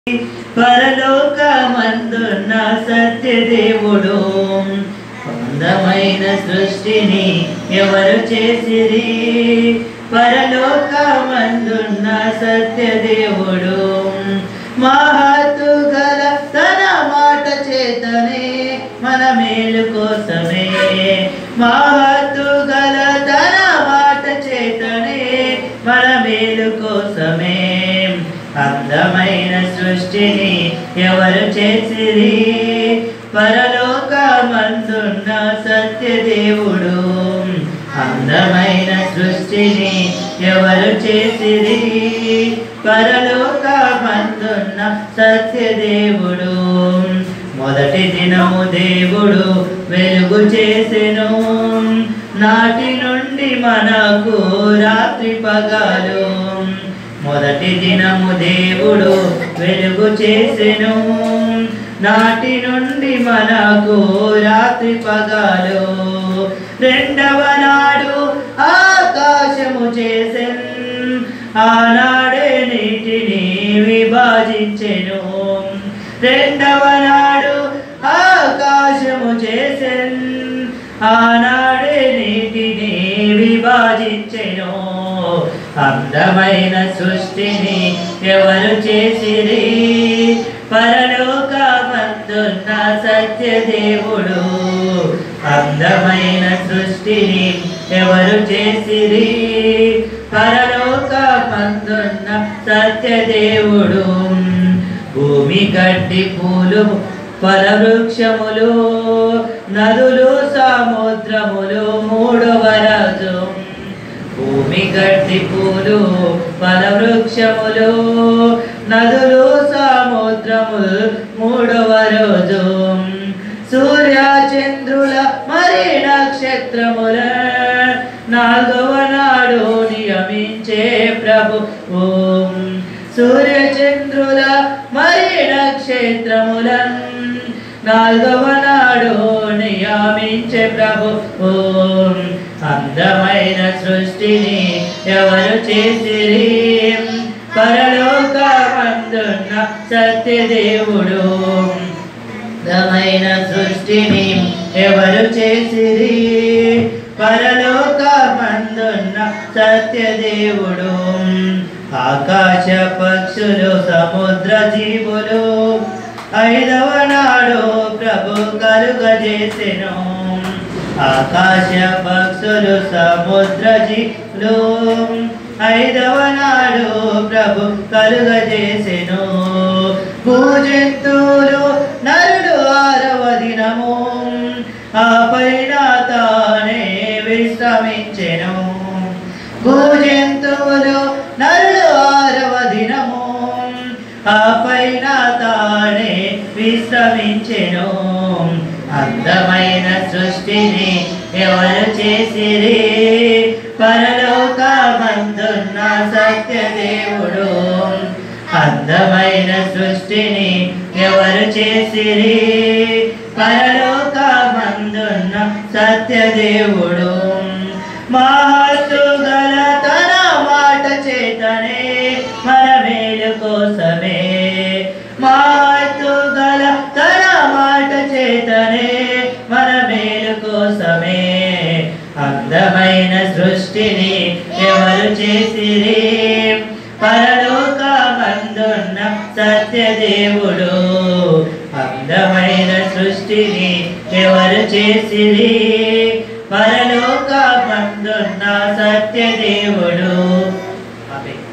పరలోకమందున్న సత్యదేవుడు అందమైన సృష్టిని ఎవరు చేసిరి పరలోకమందున్న సత్యదేవుడు మహత్తు గల తన మాట చేతనే మన మేలు కోసమే మహత్తు గల తన మాట చేతనే మన మేలు కోసమే అందమైన సృష్టిని ఎవరు చేసిరి పరలోకమందున్న సత్యదేవుడు అందమైన సృష్టిని ఎవరు చేసిరి పరలోకమందున్న సత్యదేవుడు మొదటి దినము దేవుడు వెలుగు చేసెను నాటి నుండి మనకు రాత్రి పగలు మొదటి దినము దేవుడు వెలుగు చేసెను నాటి నుండి మనకు రాత్రి పగలు రెండవ నాడు ఆకాశము చేసెన్ ఆనాడే నీటిని విభజించెను రెండవ నాడు ఆకాశము చేసెన్ ఆనాడే నీటిని విభజించెను అందమైన సృష్టిని ఎవరు చేసిరి పరలోకమందున్న సత్యదేవుడు అందమైన సృష్టిని ఎవరు చేసిరి పరలోకమందున్న సత్యదేవుడు భూమి గడ్డి పూలు ఫలవృక్షములు నదులు సముద్రములు మూడవ రాజు భూమి గడ్డి పూలు ఫలవృక్షములు నదులు సముద్రములు మూడవ రోజు సూర్య చంద్రుల మరి నక్షత్రముల నాలుగవ నాడు నియమించే ప్రభు ఓం సూర్య చంద్రుల మరి నక్షత్రములన్ నాలుగవ నాడు నియమించే ప్రభు ఓం అందమైన సృష్టిని ఎవరు చేసిరి పరలోకమందున్న సత్యదేవుడు అందమైన సృష్టిని ఎవరు చేసిరి పరలోకమందున్న సత్యదేవుడు ఆకాశ పక్షులు సముద్ర జీవులు ఐదవ నాడు ప్రభు కలుగజేసెను ఆకాశ పక్షులు సముద్ర జీవులు ఐదవ నాడు ప్రభు కలుగజేసెను భూజంతువులు నరుడు ఆరవ దినము ఆ పైన తానే విశ్రమించెను భూజంతువులు నరుడు ఆరవ దినము ఆ పైన తానే విశ్రమించెను అందమైన సృష్టిని ఎవరు చేసిరి పరలోకమందున్న సత్యదేవుడు అందమైన సృష్టిని ఎవరు చేసిరి పరలోకమందున్న సత్యదేవుడు మహత్తు గల తన మాట చేతనే మన మేలు కోసమే మహత్తు గల తన మాట చేతనే మన మేలు కోసమే అందమైన సృష్టిని ఎవరు చేసిరి పరలోకమందున్న సత్యదేవుడు అందమైన సృష్టిని ఎవరు చేసిరి పరలోకమందున్న సత్యదేవుడు ఆమేన్.